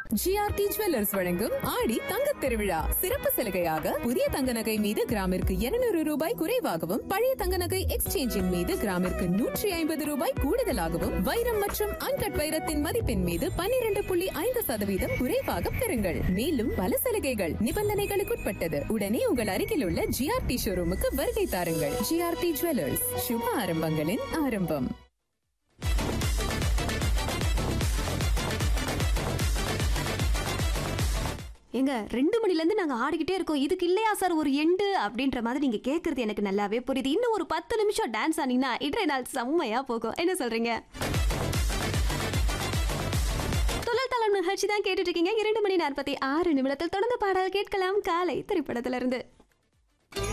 GRT jewellers வழங்கும் ஆடி தங்கத் திருவிழா சிறப்பு சலுகையாக புதிய தங்க நகை மீது கிராமிற்கு 200 ரூபாய் குறைவாகவும் பழைய தங்க நகை எக்ஸ்சேஞ்சின் மீது கிராமிற்கு நூற்றி ஐம்பது ரூபாய் கூடுதலாகவும் வைரம் மற்றும் அன்கட் வைரத்தின் மதிப்பின் மீது 12.5% புள்ளி ஐந்து சதவீதம் குறைவாக பெறுங்கள் மேலும் பல சலுகைகள் நிபந்தனைகளுக்குட்பட்டது உடனே உங்கள் அருகில் உள்ள ஜிஆர்டி ஷோரூமுக்கு வருகை தாருங்கள் ஜிஆர்டி ஜுவல்லர்ஸ் சுப ஆரம்பங்களின் ஆரம்பம் ஏங்க ரெண்டு மணிலேருந்து நாங்கள் ஆடிக்கிட்டே இருக்கோம் இதுக்கு இல்லையா சார் ஒரு எண்டு அப்படின்ற மாதிரி நீங்கள் கேட்குறது எனக்கு நல்லாவே புரியுது இன்னும் ஒரு பத்து நிமிஷம் டான்ஸ் ஆனீங்கன்னா இன்றைய நாள் செம்மையாக போகும் என்ன சொல்கிறீங்க தொழில் தளம் நிகழ்ச்சி தான் கேட்டுட்டு இருக்கீங்க இரண்டு மணி நாற்பத்தி ஆறு நிமிடத்தில் தொடர்ந்து பாடல் கேட்கலாம் காலை திரைப்படத்திலிருந்து